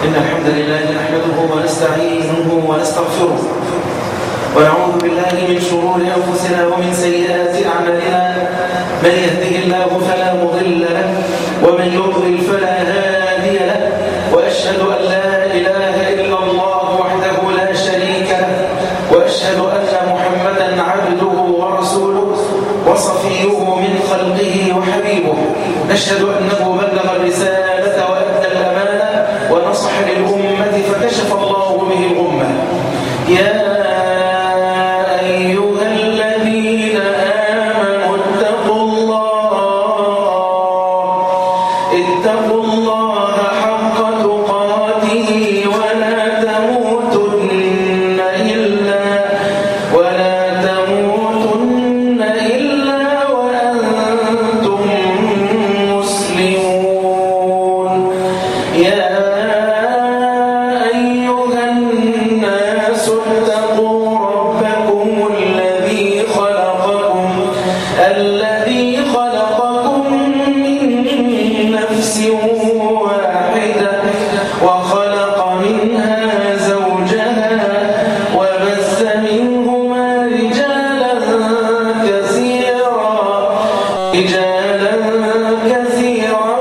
إن الحمد لله نحمده ونستعينه ونستغفره ونعوذ بالله من شرور أنفسنا ومن سيئات أعمالنا من يهده الله فلا مضل له ومن يضلل فلا هادي له وأشهد أن لا إله إلا الله وحده لا شريك له وأشهد أن محمدا عبده ورسوله وصفيه من خلقه وحبيبه نشهد أنه بلغ الرسالة وأدى الأمانة ونصح للأمة فكشف الله به الأمة يا أيها الذين آمنوا اتقوا الله اتقوا الله حق تقاته ولا تموتن إلا ولا تموتن إلا وأنتم مسلمون يا أيها الناس اتقوا ربكم الذي خلقكم الذي خلقكم من نفس واحدة وخلق منها زوجها وبث منهما رجالا كثيرا رجالا كثيرا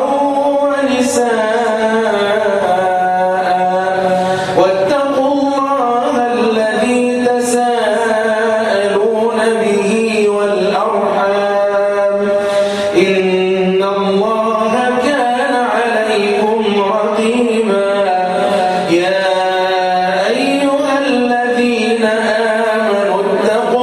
ونساء واتقوا الله الذي تساءلون به والأرحام إن الله كان عليكم رقيبا يا أيها الذين آمنوا اتقوا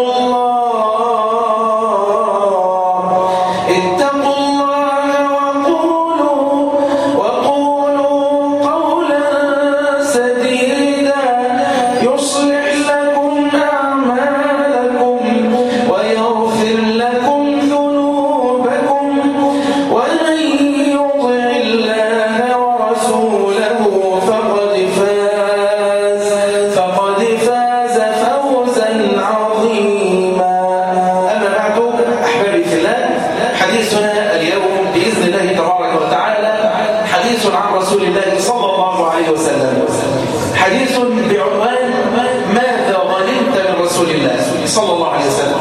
الله اتقوا الله وقولوا وقولوا قولا سديدا يصلح لكم أعمالكم ويغفر لكم ذنوبكم ومن يطع الله ورسوله فقد فاز فقد فاز فوزا عظيما أما بعد أحبابي في الله حديثنا اليوم بإذن الله تبارك وتعالى حديث عن رسول الله صلى الله عليه وسلم حديث بعنوان ماذا غنمت من رسول الله صلى الله عليه وسلم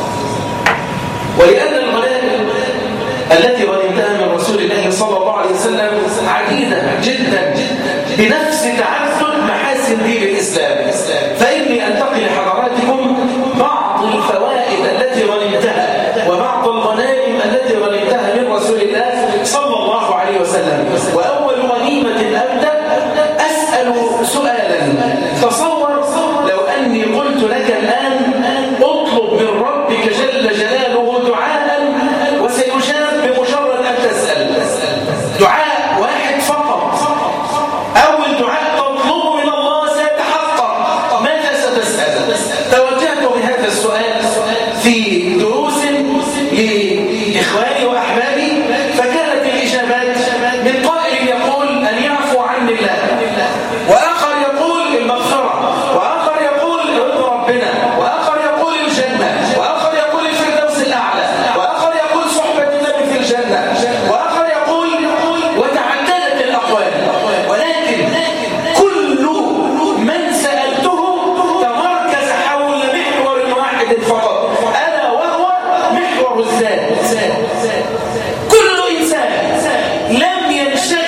ولأن الغنائم التي غنمتها من رسول الله صلى الله عليه وسلم عديدة جدا بنفس تعدد محاسن دين الإسلام فإني أنتقي لحضراتكم بعض الفوائد التي غنمتها وبعض الغنائم التي غنمتها من رسول الله صلى الله عليه وسلم وأول غنيمة أبدأ أسأل سؤالا تصور لو أني قلت لك الآن اطلب من ربك جل جلاله دعاء وسيجاب بمجرد أن تسأل دعاء واحد فقط أول دعاء تطلبه من الله سيتحقق ماذا ستسأل توجهت بهذا السؤال في دروس لإخواني وأحبابي فكانت الإجابات من قائل يقول أن يعفو عني الله وآخر يقول المغفرة وآخر يقول رضا ربنا وآخر يقول الجنة وآخر يقول الفردوس الأعلى وآخر يقول صحبة النبي في الجنة وآخر يقول وتعددت الأقوال ولكن كل من سألته تمركز حول محور واحد فقط ألا وهو محور الذات كل إنسان لم ينشغل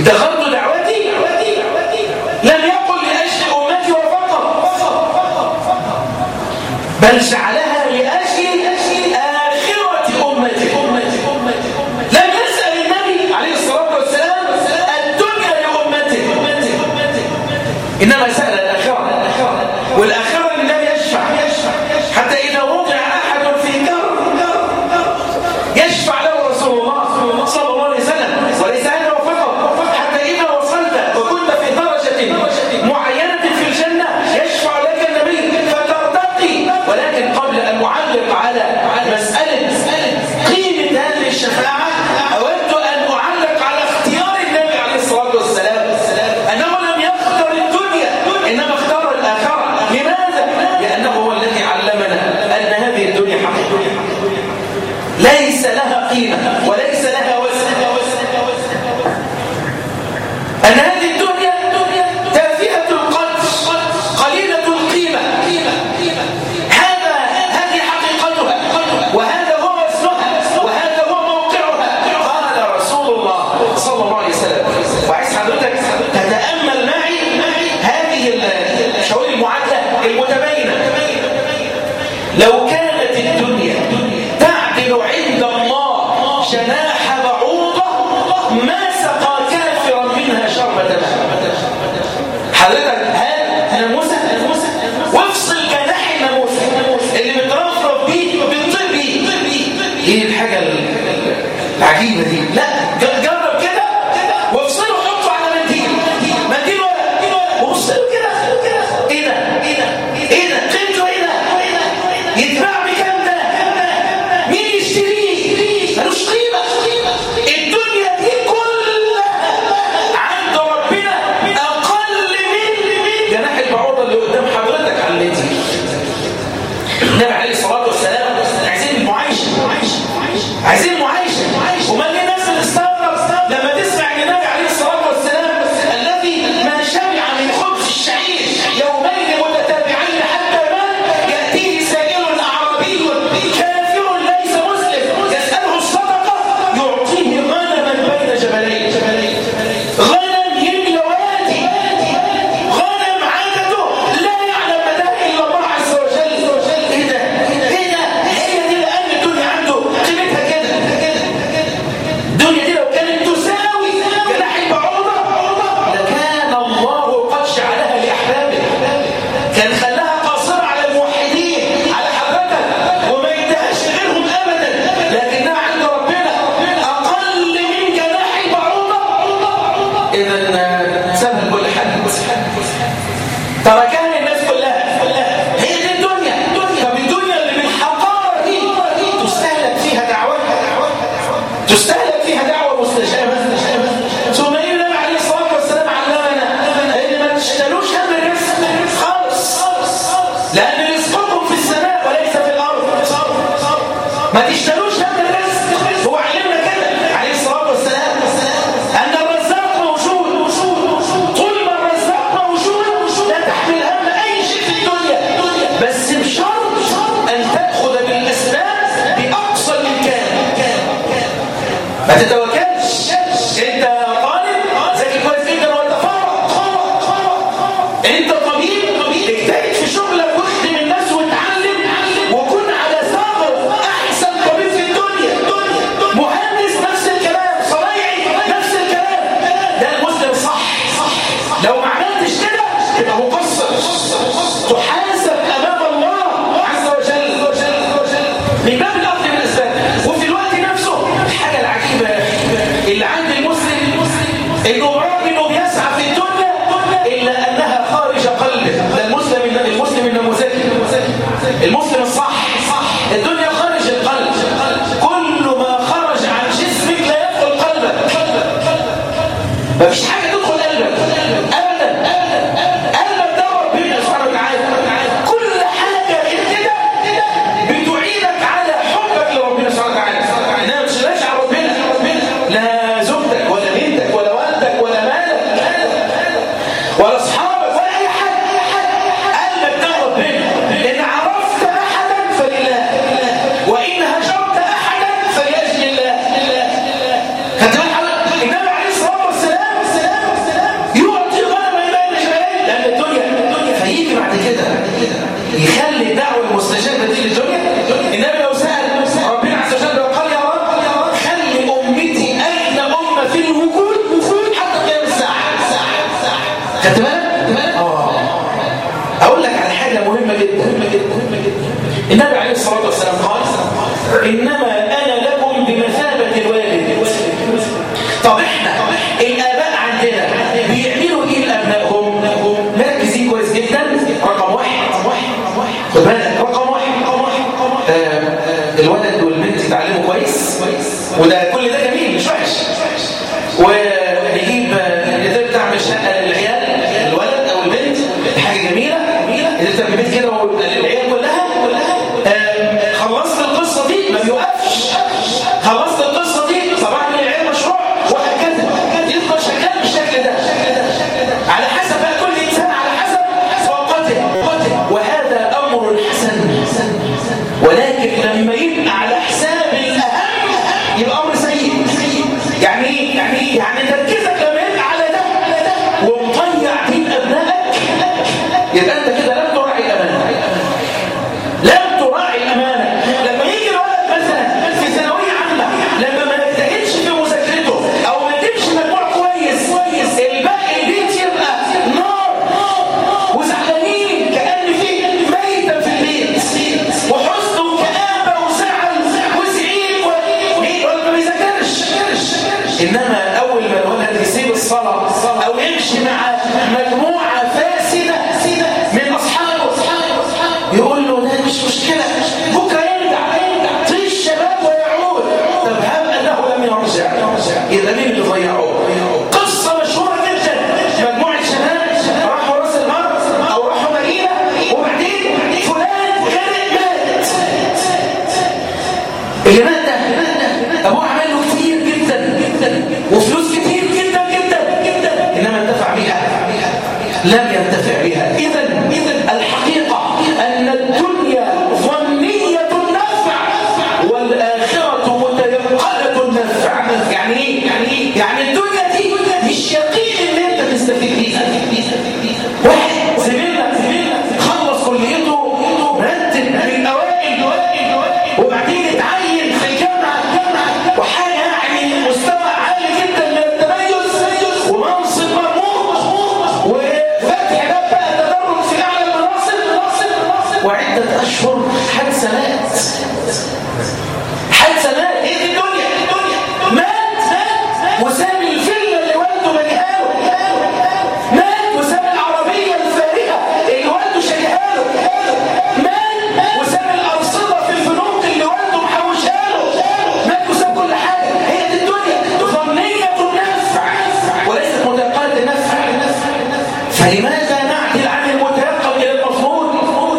دخلت دعوتي لم يقل لأجل أمتي وفقط بل جعلها إنما سأل الآخرة والآخرة لله يشفع حتى إذا وضع أحد في كرب يشفع له رسول الله صلى الله عليه وسلم وليس هذا فقط حتى إذا وصلت وكنت في درجة معينة في الجنة يشفع لك النبي فترتقي ولكن قبل أن أعلق على مسألة قيمة هذه الشفاعة من باب الأخذ بالأسباب وفي الوقت نفسه الحاجة العجيبة خدت بالك؟ اه اقول لك على حاجه مهمه جدا مهمه جدا مهمه جدا النبي عليه الصلاه والسلام قال انما انا لكم بمثابه الوالد طب احنا الاباء عندنا بيعملوا ايه لابنائهم مركزين كويس جدا رقم واحد خد بالك رقم واحد آه، الولد والبنت يتعلموا كويس وده كل ده جميل مش وحش ونجيب قدرت تعمل شقه للعيال الولد او البنت دي حاجه جميله قدرت تعمل بيت كده للعيال كلها آه، خلصت القصه دي ما بيوقفش خلصت القصه دي طب اعمل للعيال مشروع وهكذا يفضل شغال بالشكل ده على حسب بقى كل انسان على حسب طاقته وهذا امر حسن ولكن لما يبقى على حساب الاهم يبقى امر سيء يعني ايه يعني ايه يعني تركيزك لما يبقى على ده على ده ومضيع دين ابنائك يبقى انت كده لم تراعي الامانه لم تراعي الامانه لما يجي الولد مثلا في ثانويه عامه لما ما يجتهدش في مذاكرته او ما يجيبش مجموع كويس كويس الباقي البيت يبقى نار وزعلانين كان في ميتا في البيت وحزن وكآبه وزعل وزعيق ولا ما بيذاكرش انما اول ما الولد يسيب الصلاه او يمشي مع مجموعه فاسده من اصحابه يقول له ده مش مشكله بكره يرجع طيش الشباب ويعود طب هب انه لم يرجع يبقى مين اللي ضيعوه قصه مشهوره جدا مجموعه شباب راحوا راس البر او راحوا مدينه وبعدين فلان غرق مات اللي مات ده ابوه عمل له كتير جدا جدا وفلوس كتير جدا جدا جدا انما انتفع بيها لم ينتفع بها اذا اذا الحقيقه ان الدنيا ظنيه النفع والاخره متيقنه النفع يعني ايه يعني ايه يعني الدنيا دي مش يقين ان انت تستفيد بيها واحد زميلنا زميلنا خلص كليته مرتب من الاوائل وبعدين اتعين في الجامعه وحاجه يعني مستوى عالي جدا من التميز ومنصب مرموق وفتح باب بقى تدرج في اعلى المناصب وعده اشهر حادثه مات حادثه مات ايه دي الدنيا الدنيا مات مات وساب الفيلا اللي والده بنيها له مات وساب العربيه الفارهه اللي والده شاريها له مات وساب الارصده في البنوك اللي والده محوشها له مات وساب كل حاجه هي دي الدنيا ظنيه النفع وليست متيقنه النفع فلماذا نعدل عن المتيقن الى المفروض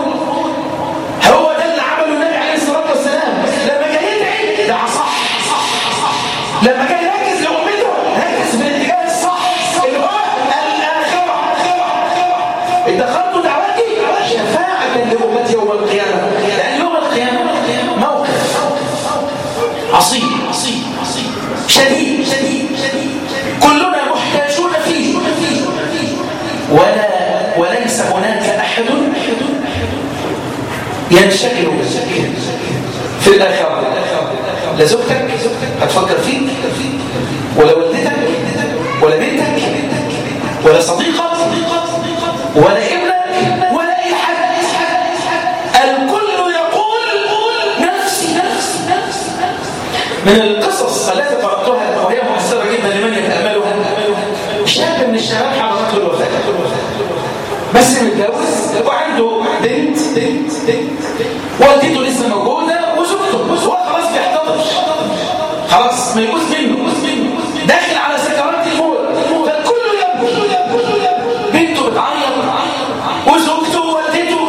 هو ده اللي عمله النبي عليه الصلاه والسلام لما جاي يدعي دعا صح لما جاي يركز لامته ركز في الاتجاه الصح اللي هو الاخره اتخذت دعوتي شفاعه لامتي يوم القيامه لان يوم القيامه موقف عصيب شديد شديد كلنا محتاجون فيه ولا وليس هناك احد ينشغل في الآخرة لا زوجتك هتفكر فيك ولا والدتك ولا بنتك ولا صديقك ولا ابنك ولا أي حد الكل يقول نفسي نفسي نفسي من القصص التي قرأتها وهي مؤثرة جدا لمن يتأملها شاب من الشباب حضرته الوفاة بس متجوز وعنده بنت بنت بنت والدته لسه موجوده وزوجته هو خلاص بيحتضر خلاص ما يجوز منه داخل على سكرات الموت فالكل يبكي بنته بتعيط وزوجته ووالدته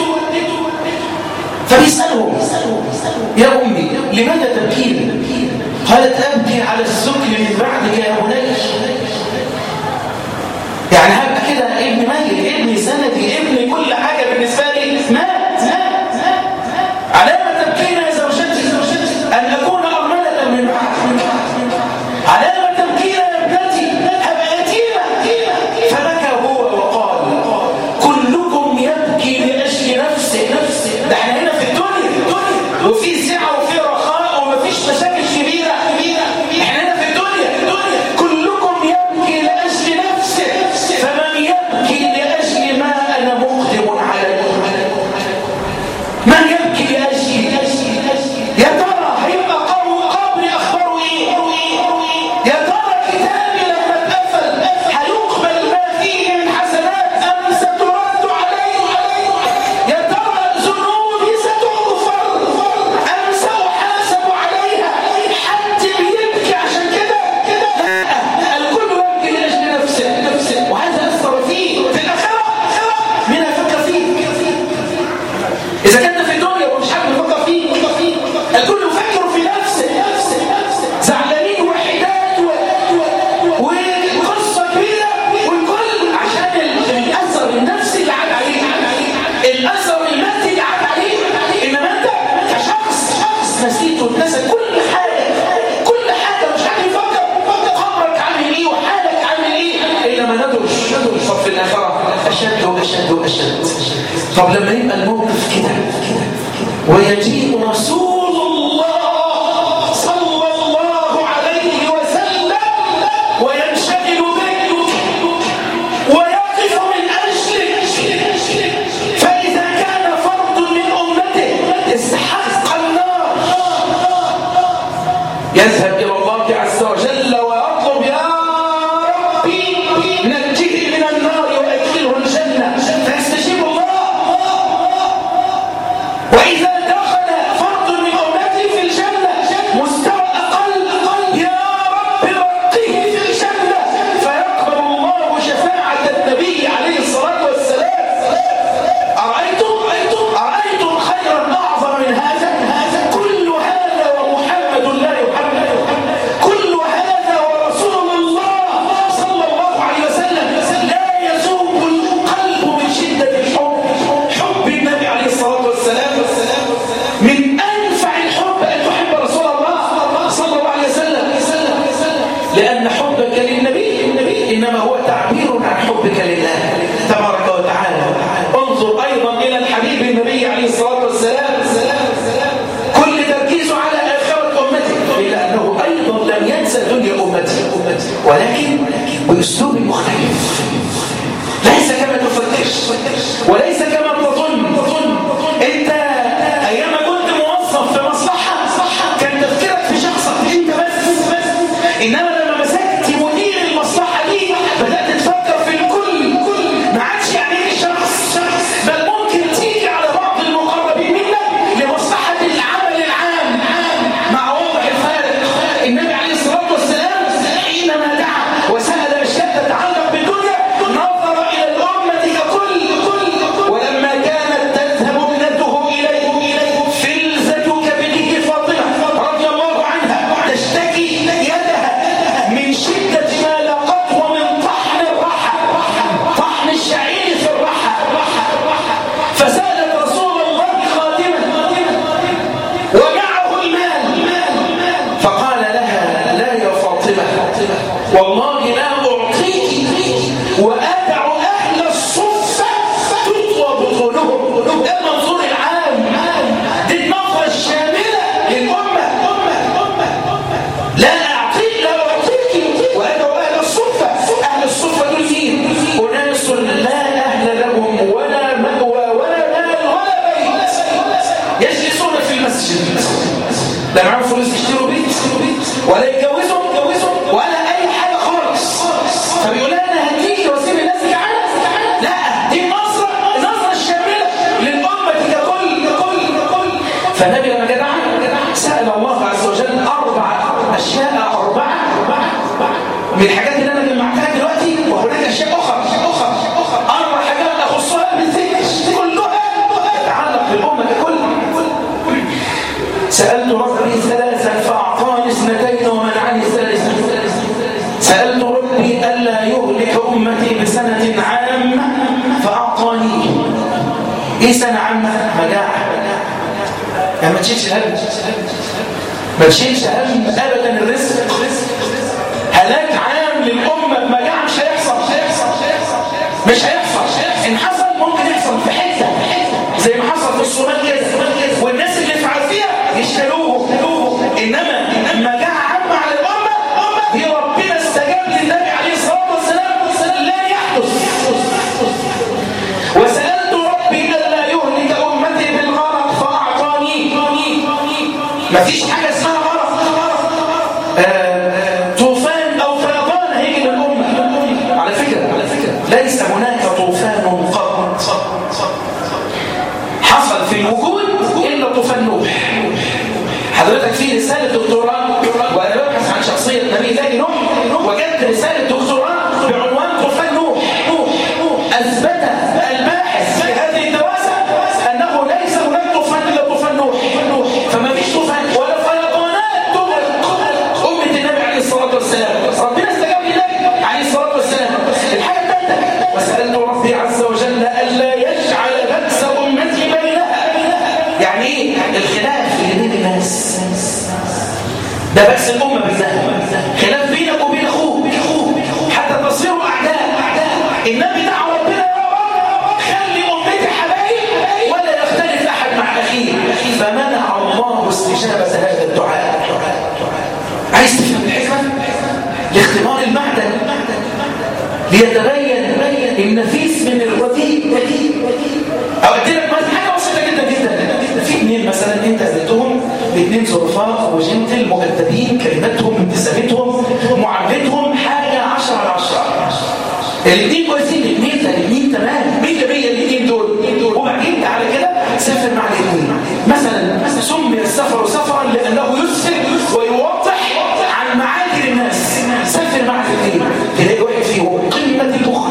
فبيسالهم يا امي لماذا تبكين قالت ابكي على السكر من بعدك يا بني يعني هبقى كده ابن ميت ابن سندي ابن كل حاجة بالنسبة لي مات مات مات على ما تبكين يا زوجتي أن أكون أرملة من بعد على ما تبكين يا ابنتي هبقى يتيمة فبكى هو وقال كلكم يبكي لأجل نفسه ده احنا هنا في الدنيا وفي سعة وفي رخاء ومفيش مشاكل كبيرة احنا هنا في الدنيا كل أشد وأشد وأشد طب لما يبقى الموقف كده ويجيء رسول الله صلى الله عليه وسلم وينشغل بك ويقف من أجلك فإذا كان فرد من أمته استحق النار يذهب إلى الله عز وجل ويطلب يا ربي نجه من النار وأدخله الجنة فيستجيب الله وإذا دخل فرد من أمته في الجنة مستوى أقل يا رب رقه في الجنة فيقبل الله شفاعة النبي عليه الصلاة والسلام أرأيتم أرأيتم خيرا أعظم من هذا كل هذا ومحمد لا يحمد كل هذا ورسول الله صلى الله عليه وسلم لا يذوب القلب من شدة الحب حب النبي عليه الصلاة والسلام من أنفع الحب أن تحب رسول الله صلى الله عليه وسلم لأن حبك للنبي إنما هو تعبير عن حبك لله تبارك وتعالى انظر أيضا إلى الحبيب النبي عليه الصلاة والسلام كل تركيزه على آخرة أمته إلا أنه أيضا لم ينسى دنيا أمته ولكن بأسلوب مختلف ليس كما تفتش وليس كما تظن انت ايام كنت موظف في مصلحه كان تفكيرك في شخصك انت بس انما لما مسكت مدير المصلحه دي بدات تفكر في الكل ما عادش يعني ايه شخص بل ممكن تيجي على بعض المقربين منك لمصلحه العمل العام مع واضح الفارق النبي عليه الصلاه والسلام حينما دعا وسال اشياء تتعلق بالدنيا نظر الى الامه ككل ولما كانت تذهب ابنته اليه فلزه كبده فاطمه رضي الله عنها تشتكي يدها من شده ما لاقت ومن طحن الرحى طحن الشعير في الرحى فسالت رسول الله خادما ومعه المال فقال لها لا يا فاطمه والله لا اعطيك وادع اهل الصفه تطوى بطونهم ده المنظور العام دي النظره الشامله للامه لا اعطيك لا اعطيك وادع اهل الصفه اهل الصفه دول مين اناس لا اهل لهم ولا مأوى ولا مال ولا بيت يجلسون في المسجد لا معاهم فلوس يشتروا بيت ولا يتجوزوا ولا اي حاجه خالص فبيقول لها انا هديكي واسيب الناس جعانه لا دي النظره النظره الشامله للامه ككل ككل ككل فالنبي لما جدع سال الله عز وجل اربع اشياء اربعه من الحاجات اللي انا جمعتها دلوقتي وهناك اشياء اخرى اخرى اربع حاجات اخصها بالذكر كلها تتعلق بالامه ككل سألت ربي ثلاثا فأعطاني اثنتين ومنعني الثالثة سألت ربي ألا يهلك أمتي بسنة عامة فأعطاني إيه سنة عامة؟ مجاعة يعني ما تشيلش الهم ما تشيلش هم أبدا الرزق هلاك عام للأمة بمجاعة مش هيحصل مش هيحصل إن حصل ممكن يحصل في حتة زي ما حصل في الصومال كده والناس اللي في عافية يشتلوه إنما مجاعة عامة على الأمة دي ربنا استجاب للنبي عليه الصلاة والسلام لا يحدث وسألت ربي ألا يهلك أمتي بالغرق فأعطاني مفيش حاجة اسمها غرق آه، طوفان أو فيضان هيجي للأمة على فكرة على فكرة ليس هناك طوفان قط حصل في الوجود إلا طوفان نوح حضرتك في رسالة دكتوراه وأنا ببحث عن شخصية نبي الله نوح وجدت رسالة دكتوراه بعنوان طوفان نوح أثبت الباحث في هذه الدراسة أنه ليس هناك طوفان إلا طوفان نوح فما فيش طوفان ولا فيضانات تغرق أمة النبي عليه الصلاة والسلام ربنا استجاب للنبي عليه الصلاة والسلام الحاجة الثالثة وسألت ربي عز وجل ألا يجعل بأس أمتي بينها يعني إيه الخلاف اللي بين الناس ده بأس الأمة بينها خلاف بينك وبين أخوك حتى تصيروا أعداء النبي دعا ربنا يا رب لاختبار المعدن ليتبين النفيس من الرديء او ادي لك مثلا حاجه بسيطه جدا جدا في اثنين مثلا انت قابلتهم باثنين ظرفاء وجنتل مؤدبين كلماتهم ابتسامتهم معاملتهم حاجه 10 على 10 الاثنين كويسين الاثنين الاثنين تمام 100 100 الاثنين دول وبعدين تعالى كده سافر مع الاثنين مثلا سمي السفر سفرا لانه يسفر ويوضح عن معادن الناس سافر مع الاثنين تلاقي واحد فيهم قمه البخل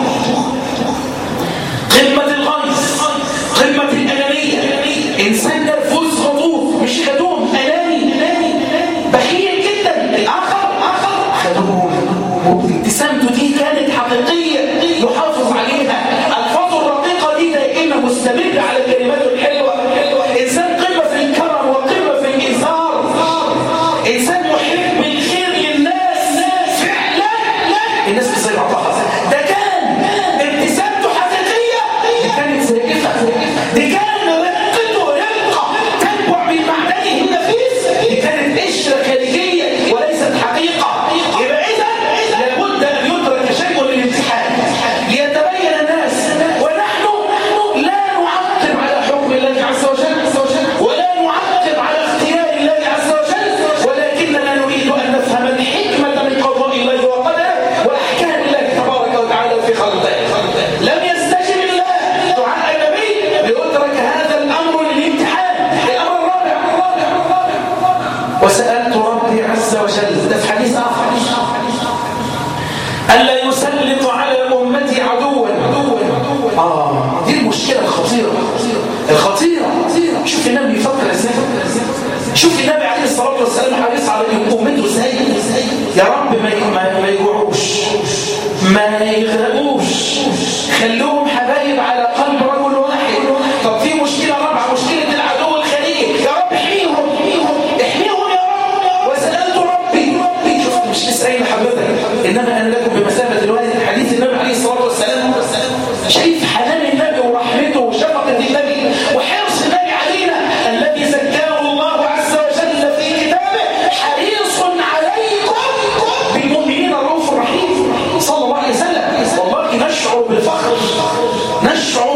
قمه الغيظ قمه الانانيه انسان نرفوز غضوب مش خدوم اناني بخيل جدا الاخر اخر خدوم وابتسامته دي كانت حقيقيه يحافظ عليها الفاظه الرقيقه دي دائما مستمر على كلماته الحلوه انسان قمه في الكرم وقمه في الايثار انسان محب الخير للناس فعلا الناس بتصير بعضها ده كان ابتسامته حقيقيه دي كانت زائفه دي كان رقته رقه تنبع من معدنه النفيس دي كانت قشره خارجيه وليست حقيقه يبقى اذا لابد ان يدرك شيء للامتحان ليتبين الناس ونحن لا نعقب على حكم الله عز وجل ولا نعقب على اختيار الله عز وجل ولكننا نريد ان نفهم الحكمه من قضاء الله وقدره واحكام الله تبارك وتعالى في خلقه لم يستجب الله دعاء النبي ليدرك هذا الامر للامتحان الامر الرابع وسالت ربي عز وجل ده في حديث اخر ألا يسلط على أمتي عدوا آه دي المشكلة الخطيرة الخطيرة شوف النبي يفكر ازاي شوف النبي عليه الصلاة والسلام حريص على أمته ازاي يا رب ما ما, ما يجوعوش ما يغرقوش خلوهم حبايب على قلب رجل واحد طب في مشكلة رابعة مشكلة العدو الخليجي يا رب احميهم احميهم يا رب وسألت ربي شوف مش لسه قايل لحضرتك انما انا لكم بمثابه الوالد حديث النبي عليه الصلاه والسلام شايف حنان النبي ورحمته وشفقه النبي وحرص النبي علينا الذي زكاه الله عز وجل في كتابه حريص عليكم بالمؤمنين الرؤوف الرحيم صلى الله عليه وسلم والله نشعر بالفخر نشعر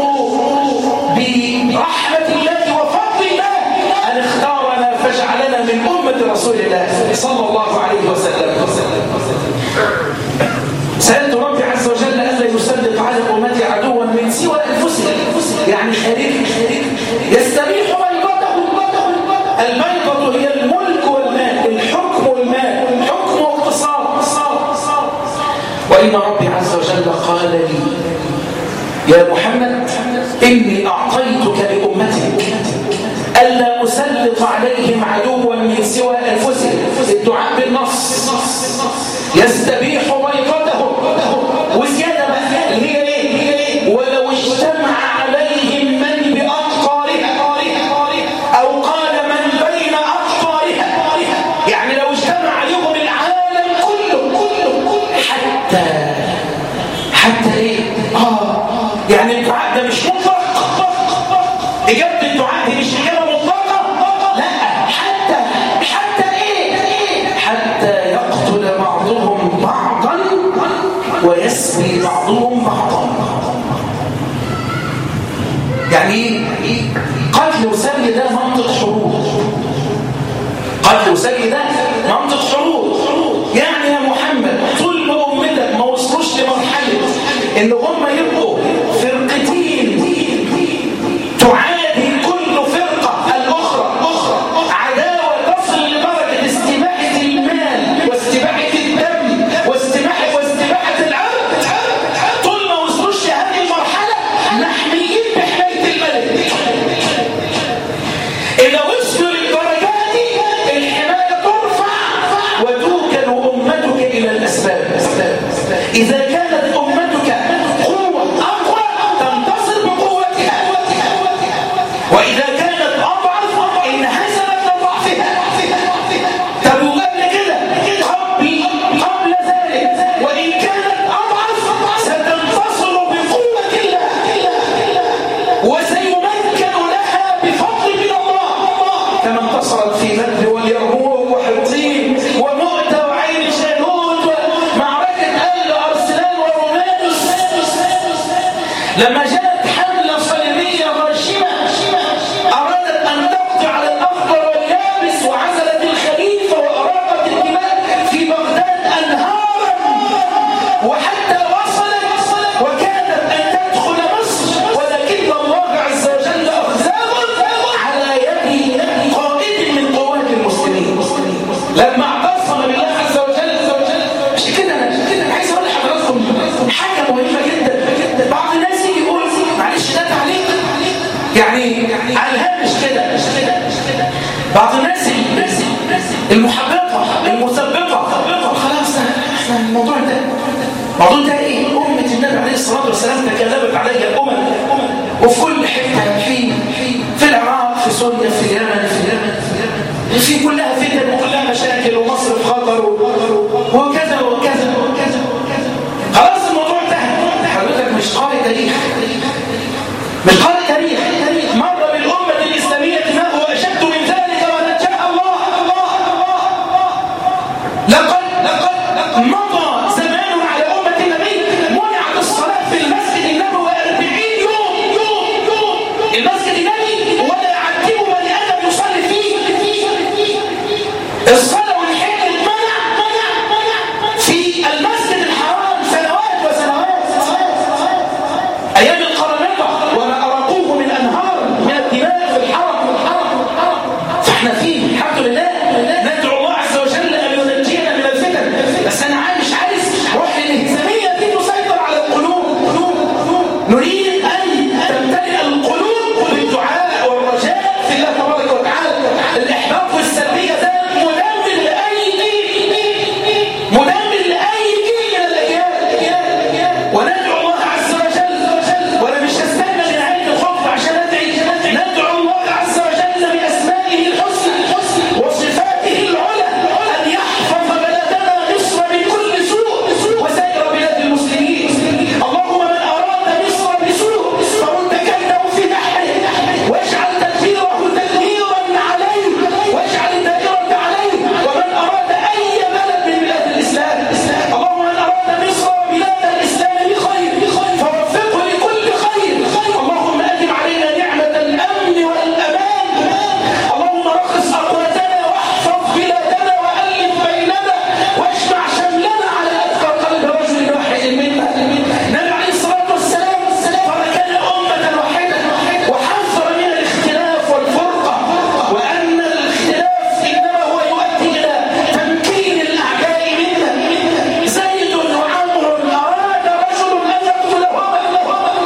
برحمه الله وفضل الله ان اختارنا فاجعلنا من امه رسول الله صلى الله عليه وسلم سألت ربي عز وجل ألا يسلط على أمتي عدوا من سوى أنفسهم يعني خارج يستبيح بيضته البيضة هي الملك والمال الحكم والمال الحكم واقتصاد وإن ربي عز وجل قال لي يا محمد إني أعطيتك لأمتك ألا أسلط عليهم عدوا من سوى أنفسهم الدعاء بالنص يستبيح بيضتهم وزيادة بقى اللي هي ايه ولو اجتمع عليهم من بأقطارها أو قال من بين أقطارها يعني لو اجتمع عليهم العالم كله حتى حتى ايه اه يعني الدعاء ده مش مطلق إجابة الدعاء دي مش إجابة مطلقة لا حتى حتى ايه حتى يقتل بعضهم بعضا ويسبي بعضهم بعضا يعني ايه قتل وسبي ده منطق حروب قتل وسبي ده منطق حروب يعني يا محمد طول ما امتك ما وصلوش لمرحله ان هم يبقوا فرقتين تعادي كل فرقه الاخرى عداوه تصل لدرجه استباحه المال واستباحه الدم واستباحه واستباحه العرض طول ما وصلوش لهذه المرحله محميين بحمايه الملك إذا وصلوا للدرجات دي الحماية ترفع وتوكل أمتك إلى الأسباب إذا كانت أمتك قوة أقوى تنتصر بقوتها وإذا كانت أضعف انهزمت لضعفها طب وقبل كده قبل قبل ذلك وإن كانت أضعف ستنتصر بقوة الله وسيمكن لها بفضل من الله كما انتصرت في بدر واليرموك وحطين ومؤتة وعين شالوت مع لما جاءت حملة صليبية غاشمة أرادت أن تقضي على الأخضر واليابس وعزلت الخليفة وأراقت الدماء في بغداد أنهارا وحتى وصلت وكادت أن تدخل مصر ولكن الله عز وجل أخذهم على يد قائد من قوات المسلمين لما اعتصم بالله عز وجل مش كده أنا عايز أقول لحضراتكم حاجة مهمة جدا بعض الناس يجي يقول معلش ده تعليق يعني على الهامش كده بعض الناس المحبطة المثبطة خلاص احنا الموضوع ده الموضوع ده ايه؟ أمة النبي عليه الصلاة والسلام تكلمت عليها الأمم وفي كل حتة في في العراق في سوريا في اليمن في اليمن في كلها فتن وكلها مشاكل ومصر في خطر وكذا وكذا وكذا خلاص الموضوع انتهى حضرتك مش قارئ تاريخ مش قارئ تاريخ مر بالأمة الإسلامية ما هو أشد من ذلك ونجاها الله لقد لقد مضى زمان على أمة النبي منعت الصلاة في المسجد النبوي 40 يوم يوم يوم المسجد النبي ولا يعتبه بني آدم يصلي فيه الصلاة والحج منع منع منع في المسجد الحرام سنوات وسنوات أيام القرامطة وما أراقوه من أنهار من الدماء في الحرم فاحنا فيه الحمد لله ندعو الله عز وجل أن ينجينا من الفتن بس أنا مش عايز روح الانهزامية دي تسيطر على القلوب نريد أن تمتلئ القلوب بالدعاء والرجاء في الله تبارك وتعالى الإحباط والسلبية ده مدمر لأي جيل مدمر لأي جيل من الأجيال وندعو الله عز وجل وأنا مش هستنى لنهاية الخطبة عشان أدعي ندعو الله عز وجل بأسمائه الحسنى وصفاته العلى أن يحفظ بلدنا مصر من كل سوء وسائر بلاد المسلمين اللهم من أراد مصر بسوء فرد كيده في نحره واجعل تدبيره تدميرا عليه واجعل الدائرة عليه ومن أراد أي بلد من بلاد الإسلام اللهم من أراد مصر وبلاد الإسلام بخير فوفقه لكل خير اللهم أدم علينا نعمة الأمن والأمان اللهم رخص أقواتنا واحفظ بلادنا وألف بيننا واجمع شملنا على أتقى قلب رجل واحد منا النبي عليه الصلاة والسلام تركنا أمة واحدة وحذر من الاختلاف والفرقة وأن الاختلاف إنما هو يؤدي إلى تمكين الأعداء منا زيد وعمر أراد رجل أن يقتلهما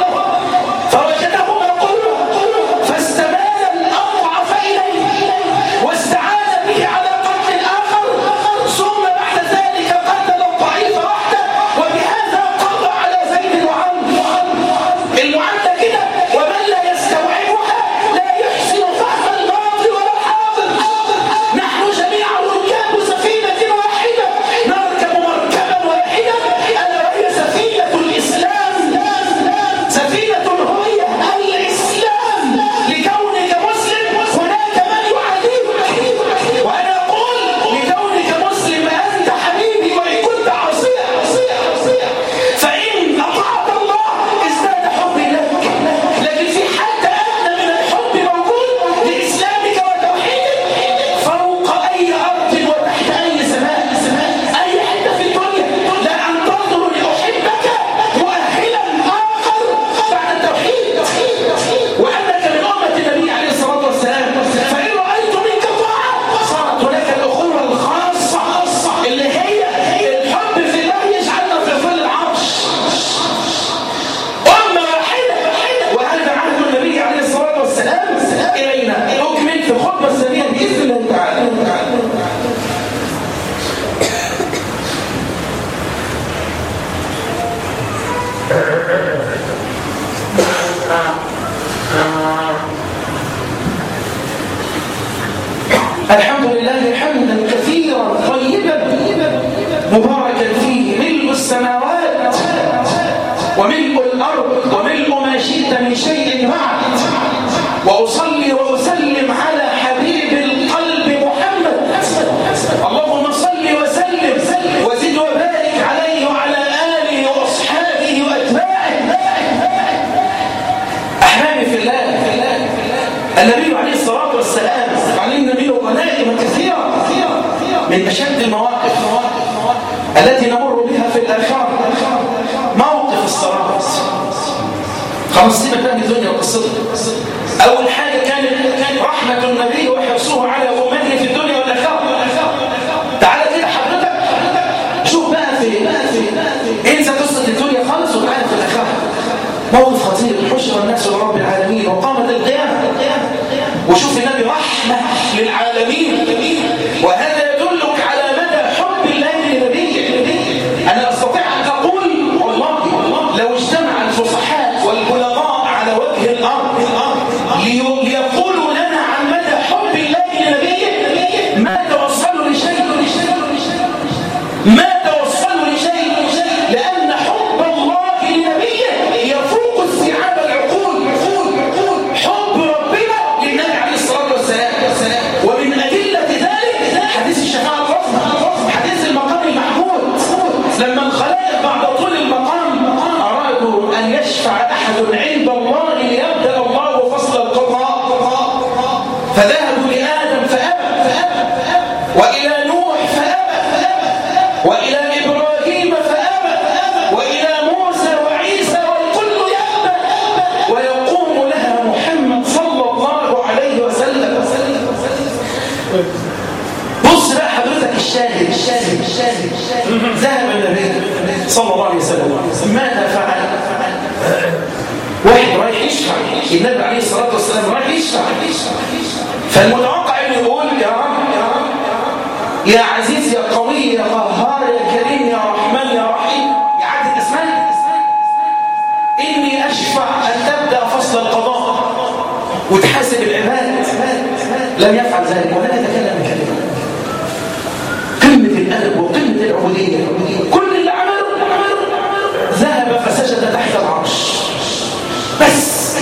فوجدهما قلوب فاستمال الأضعف إليه واستعان به على قتل الآخر ثم بعد ذلك قتل الضعيف وحده وبهذا قضى على زيد وعمر المعادلة كده ومن لا يستوعبها لا يحسن فهم الماضي ولا الحاضر نحن جميعا ركاب سفينة واحدة نركب مركبا واحدا ألا وهي سفينة الإسلام سفينة هوية الإسلام لكونك مسلم هناك من يعاديك وأنا أقول لكونك مسلم أنت حبيبي وإن كنت عصيا فإن أطعت الله ازداد حبي لك لكن في حد أدنى من الحب موجود لإسلامك وتوحيدك فوق أي أرض وتحت أي سماء أي حتة في الدنيا لا أن تنظر لأحبك مؤهلا آخر بعد التوحيد وأنك من أمة النبي عليه الصلاة والسلام فإن رأيت منك طاعة صارت هناك الأخوة الخاصة اللي هي الحب في الله يجعلنا في ظل العرش أمة واحدة وهذا عهد النبي عليه الصلاة والسلام إلينا أكمل في الخطبة الثانية بإذن الله تعالى الحمد لله حمدا كثيرا طيبا مباركا فيه ملء السماوات وملء الأرض وملء ما شئت من شيء بعد وأصلي وأسلم على حبيب القلب محمد اللهم صل وسلم وزد وبارك عليه وعلى آله وأصحابه وأتباعه من أشد المواقف التي نمر بها في الآخرة موقف الصراط خمس سنة كان الدنيا وقصتها أول حاجة كانت رحمة النبي وحرصه على أمته في الدنيا والآخرة تعالى كده حضرتك شوف بقى في انسى قصة الدنيا خالص وتعالى في الآخرة موقف خطير حشر الناس لرب العالمين وقامت القيامة وشوف النبي رحمة للعالمين وهذا يدلك على مدى حب الله لنبيه أنا أستطيع أن أقول والله لو اجتمع الفصحاء والبلغاء على وجه الأرض ليقولوا لنا عن مدى حب الله لنبيه ما توصلوا لشيء ما توصلوا لشيء لأن حب الله لنبيه يفوق استيعاب العقول حب ربنا للنبي عليه الصلاة والسلام ومن أدلة ذلك حديث الشفاعة العظمى حديث المقام المحمود لما الخلائق بعد طول المقام أرادوا أن يشفع أحد عند الله ليبدأ الله فصل القضاء فذهبوا لآدم فأبى وإلى نوح فأبى وإلى إبراهيم فأبى وإلى موسى وعيسى والكل يأبى ويقوم لها محمد صلى الله عليه وسلم بص بقى حضرتك الشاهد الشاهد الشاهد ذهب النبي صلى الله عليه وسلم ماذا فعل واحد رايح يشفع النبي عليه الصلاة والسلام رايح يشفع فالمتوقع انه يقول يا رب يا رب يا عزيز يا قوي يا قهار يا كريم يا رحمن يا رحيم يا عدد اسماء اني اشفع ان تبدا فصل القضاء وتحاسب العباد لم يفعل ذلك ولا يتكلم بكلمه قمه الادب وقمه العبوديه كل اللي عمله ذهب فسجد تحت العرش بس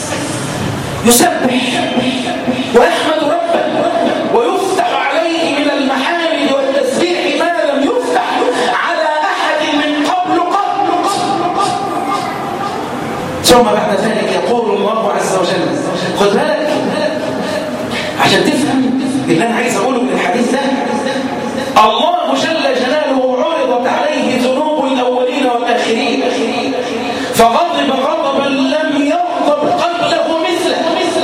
يسبح ويحمد ربه ويفتح عليه من المحامد والتسبيح ما لم يفتح على أحد من قبل قبل ثم بعد ذلك يقول الله عز وجل خد بالك عشان تفهم اللي أنا عايز أقوله من الحديث ده الله جل جلاله عرضت عليه ذنوب الأولين والآخرين فغضب غضبا لم يغضب قبله مثله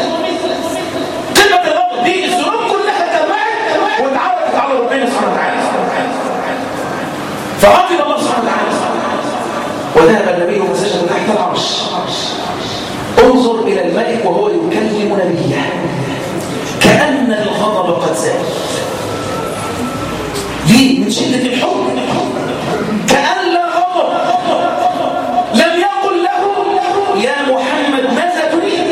قمة الغضب دي الذنوب كلها جمعت واتعرضت على ربنا سبحانه وتعالى فغضب الله سبحانه وتعالى وذهب النبي وسجد تحت العرش انظر إلى الملك وهو يكلم نبيه كأن الغضب قد زال ليه؟ من شدة الحب كأن لا غضب لم يقل له يا محمد ماذا تريد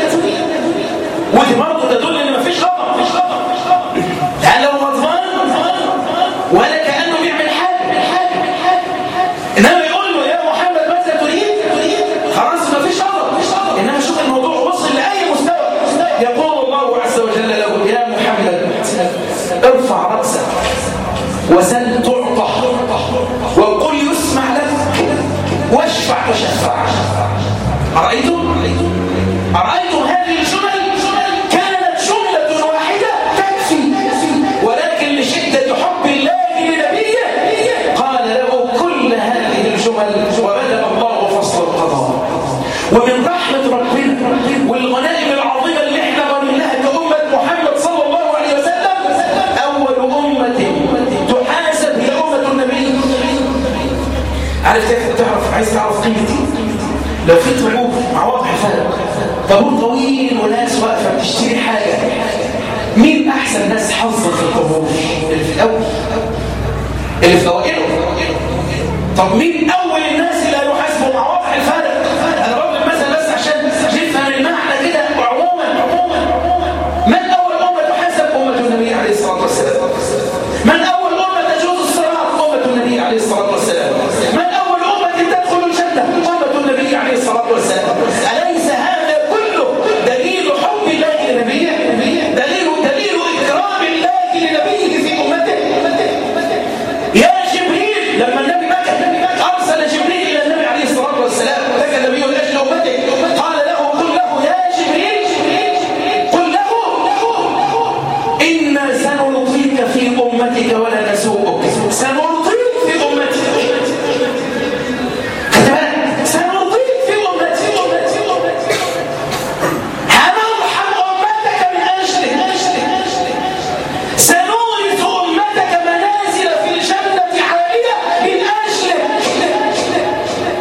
ودي برضه تدل ان مفيش غضب لان لو غضبان ولا كانه بيعمل حاجه انما يقول له يا محمد ماذا تريد خلاص مفيش غضب انما شوف الموضوع وصل لاي مستوى يقول الله عز وجل له يا محمد ارفع راسك وسل تعطى وقل يسمع لك واشفع تشفع أرأيتم؟ أرأيتم هذه الجمل كانت جملة واحدة تكفي ولكن لشدة حب الله لنبيه قال له كل هذه الجمل وبدأ الله فصل القضاء ومن رحمة ربنا والغنائم العظيمة اللي احنا غنيناها كأمة محمد صلى الله عليه وسلم أول أمة تحاسب هي أمة النبي عارف كيف تعرف عايز تعرف قيمتي لو في طابور مع واضح الفرق طابور طويل وناس واقفه بتشتري حاجه مين احسن ناس حظا في الطابور اللي في الاول اللي في اوائله طب مين اول الناس اللي هيحاسبوا مع واضح الفرق انا بضرب مثلا بس عشان نفهم المعنى كده عموما من اول امه تحاسب امه النبي عليه الصلاه والسلام من اول امه تجوز الصراط امه النبي عليه الصلاه والسلام من اول امه تدخل الجنه امه النبي عليه الصلاه والسلام اليس هذا كله دليل حب الله لنبيه دليل دليل اكرام الله لنبيه في امته يا جبريل لما النبي مكة ارسل جبريل الى النبي عليه الصلاه والسلام بكى النبي لاجل امته قال له قل له يا جبريل قل له إنا سنلقيك في أمتك ولا نسوء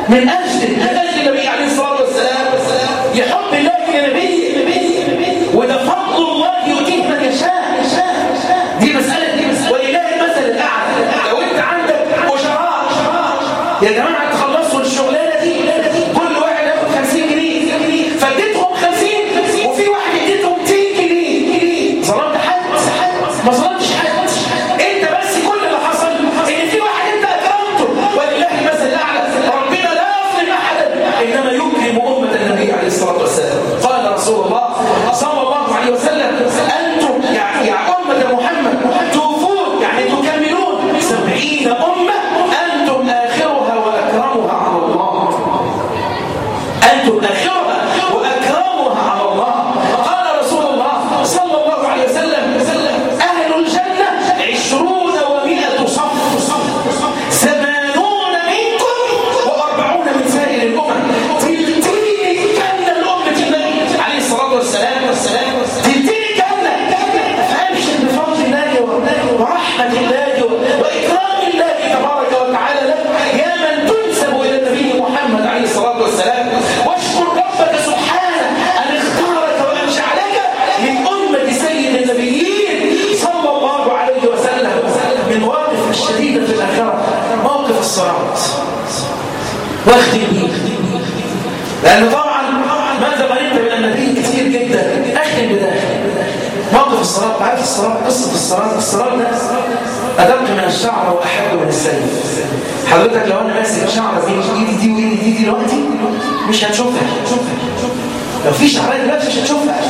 من أجل من أجل النبي عليه الصلاة والسلام لحب الله لنبيه وده فضل الله يؤتيه من يشاء دي مسألة دي مسألة ولله المثل الأعلى لو أنت عندك أجراء يا جماعة تخلصوا الشغلانة دي كل واحد ياخد 50 جنيه فاديتهم 50 وفي واحد اديتهم 200 جنيه ظلمت حد ما ظلمتش حد انت بس كل اللي حصل ان في واحد انت اكرمته ولله المثل الاعلى ربنا لا يظلم احدا انما يكرم امه النبي عليه الصلاه والسلام قال رسول الله صلى الله عليه وسلم انتم يا يا امه محمد توفون يعني تكملون سبعين امه انتم اخرها واكرمها على الله أنتم آخرها وأكرمها على الله قال رسول الله صلى الله عليه وسلم أهل الجنة عشرون ومئة صف ثمانون منكم وأربعون من سائر الأمم تلتين الجنة لأمة النبي عليه الصلاة والسلام تلتين الجنة فأبشر بفضل الله ورحمة الله وإكرام الله تبارك وتعالى لك يا من تنسب إلى النبي محمد عليه الصلاة والسلام واشكر ربك سبحانه أن اختارك وأن جعلك من أمة سيد النبيين صلى الله عليه وسلم من واقف الشديدة في الآخرة موقف الصراط واختم بيه لأن طبعا ماذا غنمت من النبي كتير جدا أختم بده موقف الصراط عارف الصراط قصة الصراط الصراط ده أدق من الشعر وأحب من السيف حضرتك لو أنا ماسك شعر بين إيدي دي وإيدي دي دلوقتي مش هتشوفها لو في شعرية دلوقتي مش هتشوفها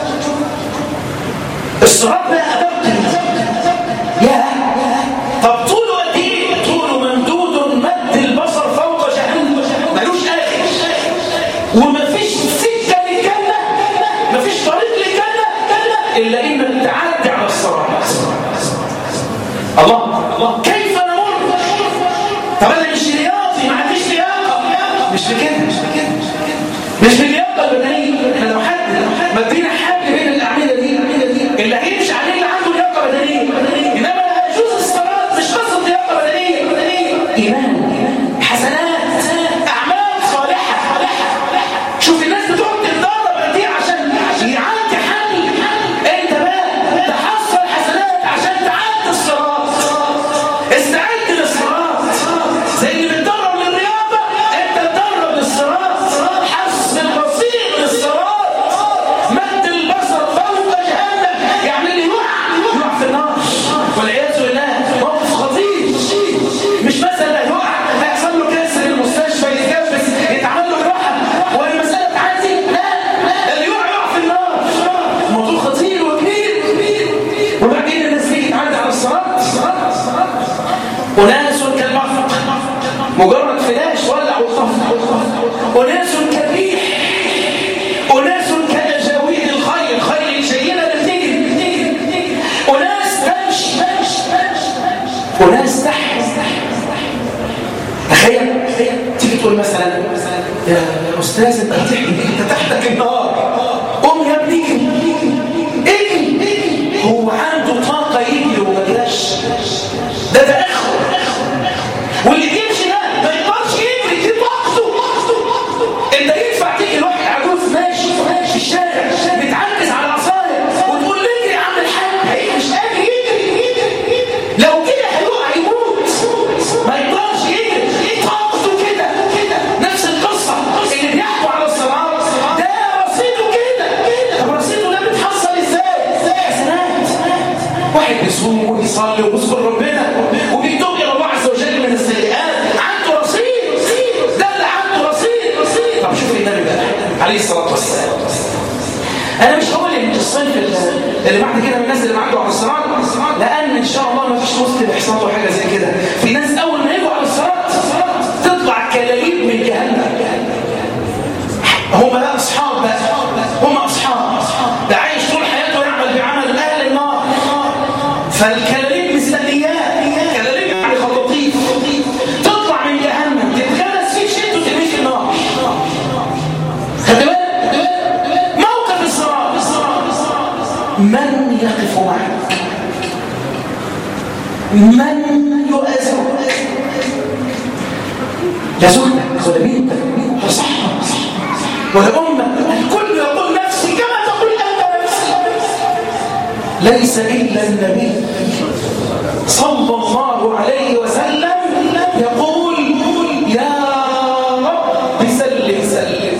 الصراط ده أدق يا طب طوله قد إيه؟ طوله ممدود مد البصر فوق جهنم ملوش آخر ومفيش سكة للجنة مفيش طريق للجنة إلا إنك تعدي على الصراط الله الله كيف نمر طب انا مش رياضي ما عنديش لياقه مش بكده مش بكده مش باللياقه البدنيه احنا لو حد مدينا حبل بين الاعمده دي اللي هيمشي عليه اللي عنده لياقه بدنيه انما لا هيجوز الصلاه مش قصه لياقه بدنيه ايمان حسنات اعمال صالحه شوف الناس بتقعد تتدرب قد ايه عشان يعدي حمل انت بقى تحصل حسنات عشان تعدي الصراط استعد للصراط زي اللي بتدرب للرياضه انت تدرب للصراط حس البصير للصراط مد البصر فوق جهنم يعني اللي يقع يقع في النار والعياذ بالله موقف خطير مش مثلا يقع هيحصل له كسر المستشفى يتكبس يتعمل له جراحه والمساله تعدي لا لا اللي يقع يقع في النار الموضوع خطير وكبير وبعدين الناس تيجي تعدي على الصراط أناس كالبحر مجرد فلاش ولع وطفى أناس كالريح أناس كأجاويد الخيل خيل الجينة بتجري أناس تمشي أناس تحت تخيل تيجي تقول مثلا يا أستاذ أنت بتحكي أنت تحتك النار قوم يا ابني اجري اجري هو عنده طاقة يجري وما جراش ده ده اخو واللي بيمشي ده ما يقدرش يجري دي طاقته انت ينفع تيجي لواحد عجوز ماشي في الشارع بتعكز على العصايه وتقول له اجري يا عم الحاج هي مش قادر يجري لو كده هيقع يموت ما يقدرش يجري طاقته كده نفس القصه اللي بيحكوا على الصراط ده رصيده كده طب رصيده ده بيتحصل ازاي؟ حسنات واحد بيصوم وبيصلي وبيذكر ربنا وبيتوب الى الله عز وجل من السيئات عنده رصيد ده اللي عنده رصيد طب شوف النبي بقى عليه الصلاه والسلام انا مش هقول ان الصنف اللي بعد كده من الناس اللي معدوا على الصراط لان ان شاء الله ما فيش مسلم يحصل له حاجه زي كده في ناس اول ما يجوا على الصراط تطلع كلاليب من جهنم هم بقى اصحاب بقى هم اصحاب ده عايش طول حياته يعمل بعمل اهل النار فالكلاليب مستنياه كلاليب يعني خطاطيف تطلع من جهنم تتغمس فيك شد وترميه في النار خد بالك موقف الصراط من يقف معك من يؤازرك يزولك ولا بنتك ولا صاحبك ولا امك الكل يقول نفسي كما تقول انت نفسي ليس الا النبي صلى الله عليه وسلم يقول يا رب سلم سلم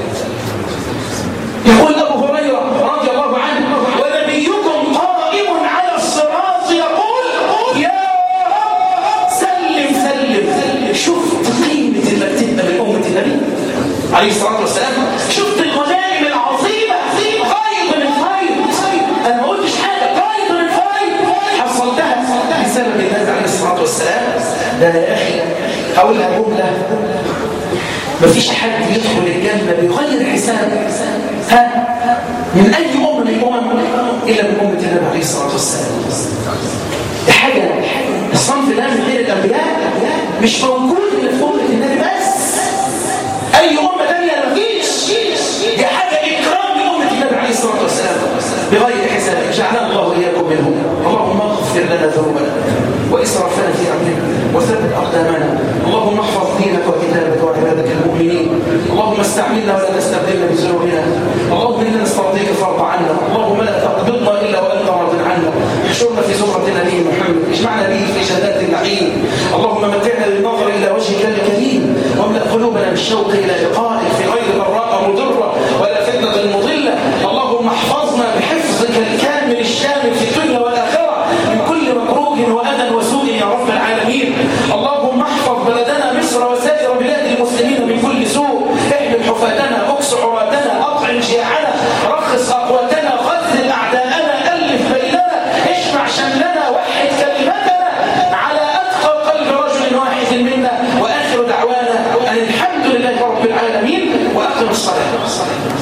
يقول ابو هريره رضي الله عنه ونبيكم قائم على الصراط يقول يا رب سلم سلم شفت قيمه انك تبقى من امه النبي عليه الصلاه والسلام شفت الغنائم العظيمه غايه من الخير انا ما قلتش حاجه غايه من الخير حصلتها بسبب النبي عليه الصلاه والسلام ده أنا يا اخي هقولها جمله مفيش حد يدخل الجنة بغير حساب ها من أي أمة من الأمم إلا من أمة النبي عليه الصلاة والسلام دي حاجة الصنف ده من غير الأنبياء مش موجود إلا في أمة النبي بس أي أمة تانية مفيش دي حاجة إكرام لأمة النبي عليه الصلاة والسلام بغير حساب جعلنا الله إياكم منهم اللهم اغفر لنا ذنوبنا وإسرافنا في أمرنا وثبت أقدامنا اللهم احفظ دينك وكتابك وعبادك المؤمنين اللهم استعملنا ولا تستبدلنا بذنوبنا اللهم إنا نسترضيك فارض عنا اللهم لا تقبضنا إلا وأنت راض عنا احشرنا في زمرة نبي محمد اجمعنا به في جنات النعيم اللهم متعنا بالنظر إلى وجهك الكريم واملأ قلوبنا بالشوق إلى لقائك في غير ضراء مضرة ولا فتنة مضلة اللهم احفظنا بحفظك الكامل الشامل في الدنيا والآخرة من كل مكروه وأذى وسوء يا رب العالمين اللهم احفظ بلدنا مصر وسائر بلاد المسلمين من كل سوء احمل حفاتنا اكس عراتنا اطعم جياعنا رخص اقواتنا خذل اعداءنا الف بيننا اشمع شملنا وحد كلمتنا على اتقى قلب رجل واحد منا واخر دعوانا ان الحمد لله رب العالمين واقم الصلاه